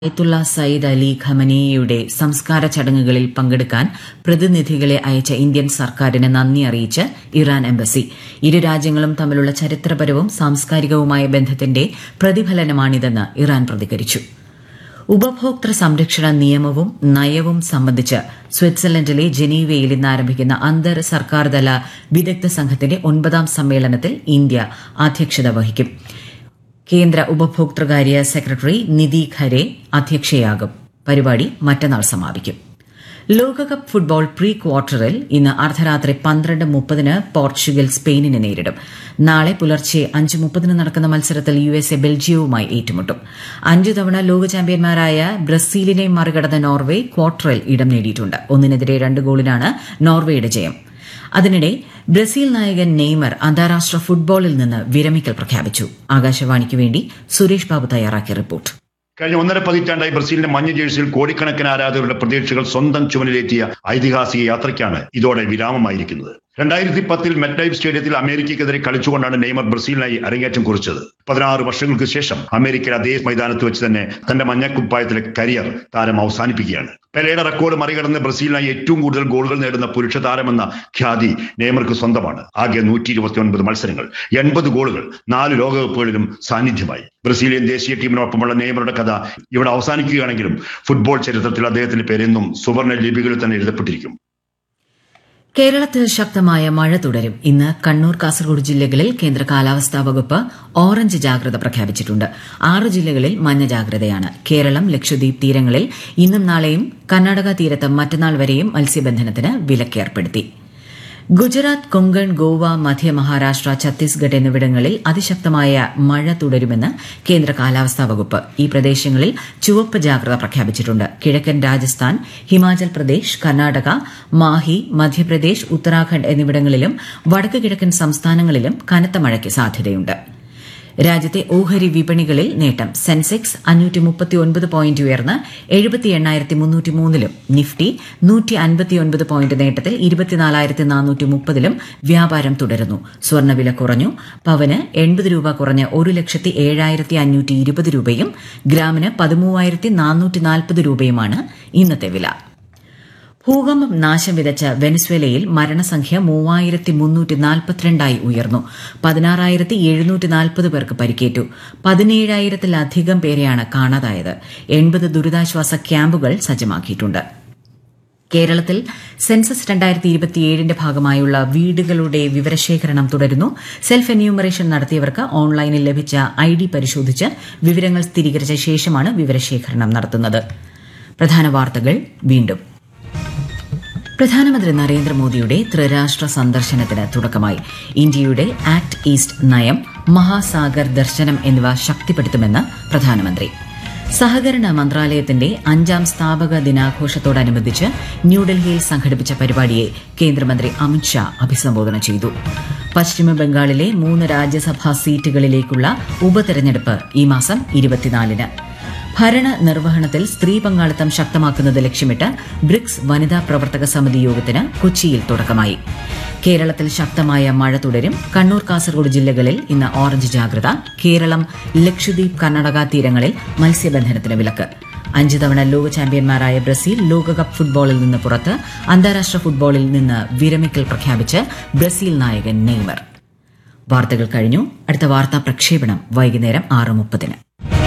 അയത്തുള്ള സയ്യിദ് അലി ഖമനേയുടെ സംസ്കാര ചടങ്ങുകളിൽ പങ്കെടുക്കാൻ പ്രതിനിധികളെ അയച്ച ഇന്ത്യൻ സർക്കാരിന് നന്ദി അറിയിച്ച് ഇറാൻ എംബസി ഇരു രാജ്യങ്ങളും തമ്മിലുള്ള ചരിത്രപരവും സാംസ്കാരികവുമായ ബന്ധത്തിന്റെ പ്രതിഫലനമാണിതെന്ന് ഇറാൻ പ്രതികരിച്ചു ഉപഭോക്തൃ സംരക്ഷണ നിയമവും നയവും സംബന്ധിച്ച് സ്വിറ്റ്സർലൻഡിലെ ജനീവയിൽ ഇന്ന് ആരംഭിക്കുന്ന അന്തർ സർക്കാർതല വിദഗ്ധ സംഘത്തിന്റെ ഒൻപതാം സമ്മേളനത്തിൽ ഇന്ത്യ അധ്യക്ഷത വഹിക്കും കേന്ദ്ര ഉപഭോക്തൃകാര്യ സെക്രട്ടറി നിധി ഖരെ അധ്യക്ഷയാകും പരിപാടി മറ്റന്നാൾ സമാപിക്കും ലോകകപ്പ് ഫുട്ബോൾ പ്രീ ക്വാർട്ടറിൽ ഇന്ന് അർദ്ധരാത്രി പന്ത്രണ്ട് മുപ്പതിന് പോർച്ചുഗൽ സ്പെയിനിനെ നേരിടും നാളെ പുലർച്ചെ അഞ്ച് മുപ്പതിന് നടക്കുന്ന മത്സരത്തിൽ യു എസ് എ ബെൽജിയവുമായി ഏറ്റുമുട്ടും അഞ്ചു തവണ ലോക ചാമ്പ്യന്മാരായ ബ്രസീലിനെ മറികടന്ന നോർവെ ക്വാർട്ടറിൽ ഇടം നേടിയിട്ടുണ്ട് ഒന്നിനെതിരെ രണ്ട് ഗോളിനാണ് നോർവേയുടെ ജയം അതിനിടെ ബ്രസീൽ നായകൻ നെയ്മർ അന്താരാഷ്ട്ര ഫുട്ബോളിൽ നിന്ന് വിരമിക്കൽ പ്രഖ്യാപിച്ചു ആകാശവാണിക്ക് വേണ്ടി സുരേഷ് ബാബു തയ്യാറാക്കിയ റിപ്പോർട്ട് കഴിഞ്ഞ ഒന്നര പതിറ്റാണ്ടായി ബ്രസീലിന്റെ മഞ്ഞ ജേഴ്സിയിൽ കോടിക്കണക്കിന് ആരാധകരുടെ പ്രതീക്ഷകൾ സ്വന്തം ചുമലിലേറ്റിയ ഐതിഹാസിക യാത്രയ്ക്കാണ് ഇതോടെ വിരാമമായിരിക്കുന്നത് രണ്ടായിരത്തി പത്തിൽ മെറ്റ്ലൈഫ് സ്റ്റേഡിയത്തിൽ അമേരിക്കയ്ക്കെതിരെ കളിച്ചുകൊണ്ടാണ് നെയ്മർ ബ്രസീലിനായി അരങ്ങേറ്റം കുറിച്ചത് പതിനാറ് വർഷങ്ങൾക്ക് ശേഷം അമേരിക്കയിൽ അതേ മൈതാനത്ത് വെച്ച് തന്നെ തന്റെ മഞ്ഞക്കുപ്പായത്തിലെ കരിയർ താരം അവസാനിപ്പിക്കുകയാണ് പെലയുടെ റെക്കോർഡ് മറികടന്ന് ബ്രസീലിനായി ഏറ്റവും കൂടുതൽ ഗോളുകൾ നേടുന്ന പുരുഷ താരമെന്ന ഖ്യാതി നെയ്മർക്ക് സ്വന്തമാണ് ആകെ നൂറ്റി ഇരുപത്തി ഒൻപത് മത്സരങ്ങൾ എൺപത് ഗോളുകൾ നാല് ലോകകപ്പുകളിലും സാന്നിധ്യമായി ബ്രസീലിയൻ ദേശീയ ടീമിനൊപ്പമുള്ള നെയ്മറുടെ കഥ ഇവിടെ അവസാനിക്കുകയാണെങ്കിലും ഫുട്ബോൾ ചരിത്രത്തിൽ അദ്ദേഹത്തിന്റെ പേരെന്നും സുവർണ ലിപികളിൽ തന്നെ എഴുതപ്പെട്ടിരിക്കും കേരളത്തിൽ ശക്തമായ മഴ തുടരും ഇന്ന് കണ്ണൂർ കാസർഗോഡ് ജില്ലകളിൽ കേന്ദ്ര കാലാവസ്ഥാ വകുപ്പ് ഓറഞ്ച് ജാഗ്രത പ്രഖ്യാപിച്ചിട്ടുണ്ട് ആറ് ജില്ലകളിൽ മഞ്ഞ ജാഗ്രതയാണ് കേരളം ലക്ഷദ്വീപ് തീരങ്ങളിൽ ഇന്നും നാളെയും കർണാടക തീരത്ത് മറ്റന്നാൾ വരെയും മത്സ്യബന്ധനത്തിന് വിലക്കേർപ്പെടുത്തി ഗുജറാത്ത് കൊങ്കൺ ഗോവ മധ്യ മഹാരാഷ്ട്ര ഛത്തീസ്ഗഡ് എന്നിവിടങ്ങളിൽ അതിശക്തമായ മഴ തുടരുമെന്ന് കേന്ദ്ര കാലാവസ്ഥാ വകുപ്പ് ഈ പ്രദേശങ്ങളിൽ ചുവപ്പ് ജാഗ്രത പ്രഖ്യാപിച്ചിട്ടുണ്ട് കിഴക്കൻ രാജസ്ഥാൻ ഹിമാചൽ പ്രദേശ് കർണാടക മാഹി മധ്യപ്രദേശ് ഉത്തരാഖണ്ഡ് എന്നിവിടങ്ങളിലും വടക്ക് കിഴക്കൻ സംസ്ഥാനങ്ങളിലും കനത്ത മഴയ്ക്ക് സാധ്യതയുണ്ട് രാജ്യത്തെ ഓഹരി വിപണികളിൽ നേട്ടം സെൻസെക്സ് അഞ്ഞൂറ്റി മുപ്പത്തിയൊൻപത് പോയിന്റ് ഉയർന്ന് എഴുപത്തി എണ്ണായിരത്തി മുന്നൂറ്റി മൂന്നിലും നിഫ്റ്റി നൂറ്റി അൻപത്തിയൊൻപത് പോയിന്റ് നേട്ടത്തിൽ ഇരുപത്തിനാലായിരത്തി നാനൂറ്റി മുപ്പതിലും വ്യാപാരം തുടരുന്നു സ്വർണ്ണവില കുറഞ്ഞു പവന് എൺപത് രൂപ കുറഞ്ഞ് ഒരു ലക്ഷത്തി ഏഴായിരത്തി അഞ്ഞൂറ്റി ഇരുപത് രൂപയും ഗ്രാമിന് പതിമൂവായിരത്തി നാനൂറ്റി നാൽപ്പത് രൂപയുമാണ് ഇന്നത്തെ വില ഭൂകമ്പം നാശം വിതച്ച വെനസ്വേലയിൽ മരണസംഖ്യ മൂവായിരത്തി മുന്നൂറ്റി നാൽപ്പത്തിരണ്ടായി ഉയർന്നു പതിനാറായിരത്തി എഴുന്നൂറ്റി നാൽപ്പത് പേർക്ക് പരിക്കേറ്റു പതിനേഴായിരത്തിലധികം പേരെയാണ് കാണാതായത് എൺപത് ദുരിതാശ്വാസ ക്യാമ്പുകൾ സജ്ജമാക്കിയിട്ടുണ്ട് കേരളത്തിൽ സെൻസസ് രണ്ടായിരത്തി ഇരുപത്തിയേഴിന്റെ ഭാഗമായുള്ള വീടുകളുടെ വിവരശേഖരണം തുടരുന്നു സെൽഫ് എന്യൂമറേഷൻ നടത്തിയവർക്ക് ഓൺലൈനിൽ ലഭിച്ച ഐ ഡി പരിശോധിച്ച് വിവരങ്ങൾ സ്ഥിരീകരിച്ച ശേഷമാണ് വിവരശേഖരണം നടത്തുന്നത് പ്രധാന വാർത്തകൾ വീണ്ടും പ്രധാനമന്ത്രി നരേന്ദ്രമോദിയുടെ ത്രിരാഷ്ട്ര സന്ദർശനത്തിന് തുടക്കമായി ഇന്ത്യയുടെ ആക്ട് ഈസ്റ്റ് നയം മഹാസാഗർ ദർശനം എന്നിവ ശക്തിപ്പെടുത്തുമെന്ന് പ്രധാനമന്ത്രി സഹകരണ മന്ത്രാലയത്തിന്റെ അഞ്ചാം സ്ഥാപക ദിനാഘോഷത്തോടനുബന്ധിച്ച് ന്യൂഡൽഹിയിൽ സംഘടിപ്പിച്ച പരിപാടിയെ കേന്ദ്രമന്ത്രി അമിത്ഷാ അഭിസംബോധന ചെയ്തു പശ്ചിമ ബംഗാളിലെ മൂന്ന് രാജ്യസഭാ സീറ്റുകളിലേക്കുള്ള ഉപതെരഞ്ഞെടുപ്പ് ഈ മാസം ഇരുപത്തിനാലിന് ഭരണ നിർവഹണത്തിൽ സ്ത്രീ പങ്കാളിത്തം ശക്തമാക്കുന്നത് ലക്ഷ്യമിട്ട് ബ്രിക്സ് വനിതാ പ്രവർത്തക സമിതി യോഗത്തിന് കൊച്ചിയിൽ തുടക്കമായി കേരളത്തിൽ ശക്തമായ മഴ തുടരും കണ്ണൂർ കാസർഗോഡ് ജില്ലകളിൽ ഇന്ന് ഓറഞ്ച് ജാഗ്രത കേരളം ലക്ഷദ്വീപ് കർണാടക തീരങ്ങളിൽ മത്സ്യബന്ധനത്തിന് വിലക്ക് അഞ്ച് തവണ ലോക ചാമ്പ്യന്മാരായ ബ്രസീൽ ലോകകപ്പ് ഫുട്ബോളിൽ നിന്ന് പുറത്ത് അന്താരാഷ്ട്ര ഫുട്ബോളിൽ നിന്ന് വിരമിക്കൽ പ്രഖ്യാപിച്ച് ബ്രസീൽ നായകൻ നെയ്മർ വാർത്തകൾ കഴിഞ്ഞു അടുത്ത വാർത്താ പ്രക്ഷേപണം വൈകുന്നേരം ആറ് മുപ്പതിന്